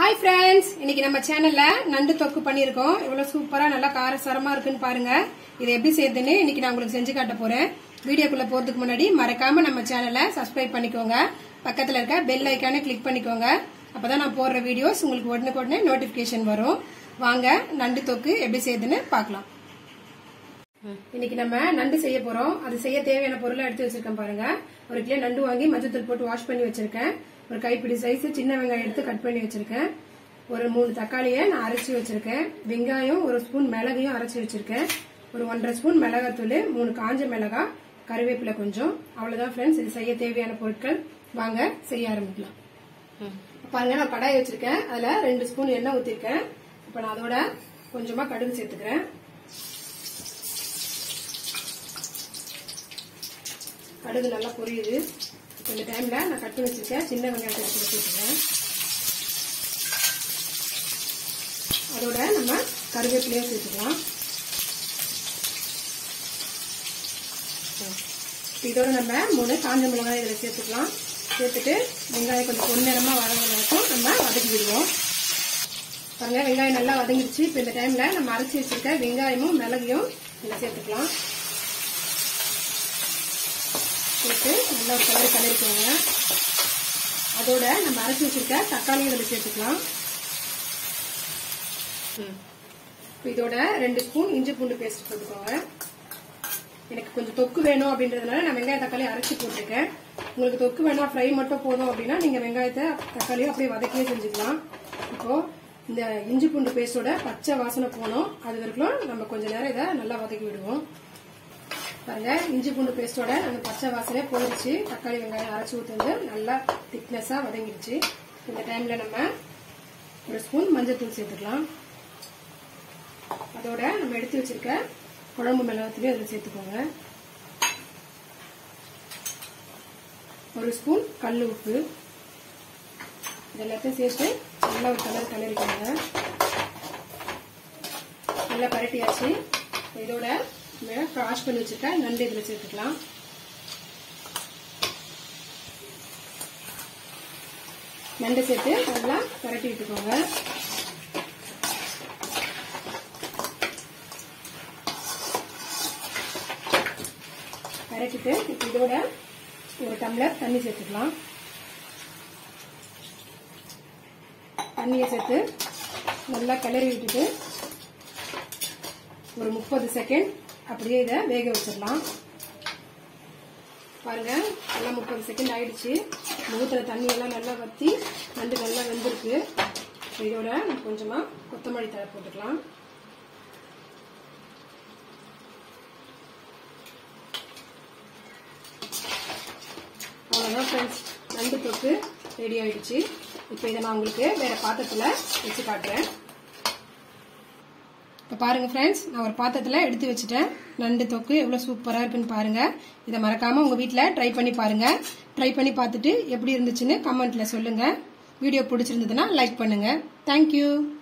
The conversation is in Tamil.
ஹாய் ஃப்ரெண்ட்ஸ் இன்னைக்கு நம்ம சேனல்ல நண்டு தொக்கு பண்ணியிருக்கோம் எவ்வளவு சூப்பரா நல்லா காரசாரமா இருக்குன்னு பாருங்க இது எப்படி செய்யுதுன்னு இன்னைக்கு நான் உங்களுக்கு செஞ்சு காட்ட போறேன் வீடியோக்குள்ள போறதுக்கு முன்னாடி மறக்காம நம்ம சேனலை சப்ஸ்கிரைப் பண்ணிக்கோங்க பக்கத்துல இருக்க பெல் ஐக்கானை கிளிக் பண்ணிக்கோங்க அப்பதான் நான் போடுற வீடியோஸ் உங்களுக்கு உடனுக்குடனே நோட்டிபிகேஷன் வரும் வாங்க நண்டு தொக்கு எப்படி செய்யுதுன்னு பார்க்கலாம் இன்னைக்கு நம்ம நண்டு செய்ய போறோம் அது செய்ய தேவையான பொருளை எடுத்து வச்சிருக்கேன் பாருங்க ஒரு கிலோ நண்டு வாங்கி மஞ்சத்தூள் போட்டு வாஷ் பண்ணி வச்சிருக்கேன் ஒரு கைப்பிடி சைஸ் சின்ன வெங்காயம் எடுத்து கட் பண்ணி வச்சிருக்கேன் ஒரு மூணு தக்காளியை நான் அரைச்சி வச்சிருக்கேன் வெங்காயம் ஒரு ஸ்பூன் மிளகையும் அரைச்சி வச்சிருக்கேன் ஒரு ஒன்றரை ஸ்பூன் மிளகாத்தூள் மூணு காஞ்ச மிளகாய் கருவேப்பிலை கொஞ்சம் அவ்வளவுதான் ஃப்ரெண்ட்ஸ் இது செய்ய தேவையான பொருட்கள் வாங்க செய்ய ஆரம்பிக்கலாம் பாருங்க நான் கடாய் வச்சிருக்கேன் அதுல ரெண்டு ஸ்பூன் எண்ணெய் ஊத்திருக்கேன் இப்ப நான் அதோட கொஞ்சமா கடுகு சேர்த்துக்கிறேன் கடுகு நல்லா பொரியுது இந்த டைம்ல நான் கட் பண்ணி வச்சிருக்கேன் சின்ன வெங்காயத்தை எடுத்து வச்சுருக்கேன் அதோட நம்ம கருவேப்பிலையும் சேர்த்துக்கலாம் இதோட நம்ம மூணு காஞ்ச மிளகாய் இதில் சேர்த்துக்கலாம் சேர்த்துட்டு வெங்காயம் கொஞ்சம் பொன்னிறமா வர வரைக்கும் நம்ம வதக்கி விடுவோம் பாருங்க வெங்காயம் நல்லா வதங்கிடுச்சு இப்போ இந்த டைம்ல நம்ம அரைச்சி வச்சிருக்க வெங்காயமும் மிளகையும் இதில் சேர்த்துக்கலாம் சேர்த்து நல்லா ஒரு கலர் கலரிக்கோங்க அதோட நம்ம அரைச்சி வச்சிருக்க தக்காளியும் இதில் சேர்த்துக்கலாம் இப்போ இதோட ரெண்டு ஸ்பூன் இஞ்சி பூண்டு பேஸ்ட் போட்டுக்கோங்க எனக்கு கொஞ்சம் தொக்கு வேணும் அப்படின்றதுனால நான் வெங்காய தக்காளி அரைச்சி போட்டிருக்கேன் உங்களுக்கு தொக்கு வேணும் ஃப்ரை மட்டும் போதும் அப்படின்னா நீங்க வெங்காயத்தை தக்காளியும் அப்படியே வதக்கியே செஞ்சுக்கலாம் இப்போ இந்த இஞ்சி பூண்டு பேஸ்டோட பச்சை வாசனை போனோம் அது வரைக்கும் நம்ம கொஞ்ச நேரம் இதை நல்லா வதக்கி விடுவோம் பாருங்க இஞ்சி பூண்டு பேஸ்டோட அந்த பச்சை வாசனை போயிடுச்சு தக்காளி வெங்காயம் அரைச்சி ஊற்றுந்து நல்லா திக்னஸா வதங்கிடுச்சு இந்த டைம்ல நம்ம ஒரு ஸ்பூன் மஞ்சள் தூள் சேர்த்துக்கலாம் அதோட நம்ம எடுத்து வச்சிருக்க குழம்பு மிளகாத்துலையும் அதில் சேர்த்துக்கோங்க ஒரு ஸ்பூன் கல் உப்பு இது எல்லாத்தையும் சேர்த்து நல்லா ஒரு கலர் கலரிக்கோங்க நல்லா பரட்டியாச்சு இதோட வாஷ் பண்ணி வச்சிருக்க நண்டு இதில் சேர்த்துக்கலாம் நண்டு சேர்த்து நல்லா பரட்டி விட்டுக்கோங்க பரட்டிட்டு இதோட ஒரு டம்ளர் தண்ணி சேர்த்துக்கலாம் தண்ணியை சேர்த்து நல்லா கிளறி விட்டுட்டு ஒரு முப்பது செகண்ட் அப்படியே இதை வேக வச்சிடலாம் பாருங்க நல்லா முப்பது செகண்ட் ஆயிடுச்சு ஊற்றுற தண்ணி எல்லாம் நல்லா வத்தி நண்டு நல்லா வெந்திருக்கு இதோட கொஞ்சமா கொத்தமல்லி தழை போட்டுக்கலாம் அவ்வளோதான் ஃப்ரெண்ட்ஸ் நண்டு தொக்கு ரெடி ஆயிடுச்சு இப்போ இதை நான் உங்களுக்கு வேற பாத்திரத்தில் வச்சு காட்டுறேன் இப்போ பாருங்க ஃப்ரெண்ட்ஸ் நான் ஒரு பாத்திரத்தில் எடுத்து வச்சுட்டேன் நண்டு தொக்கு எவ்வளோ சூப்பராக இருக்குன்னு பாருங்க இதை மறக்காம உங்க வீட்டில் ட்ரை பண்ணி பாருங்க ட்ரை பண்ணி பார்த்துட்டு எப்படி இருந்துச்சுன்னு கமெண்ட்ல சொல்லுங்க வீடியோ பிடிச்சிருந்ததுன்னா லைக் பண்ணுங்க தேங்க்யூ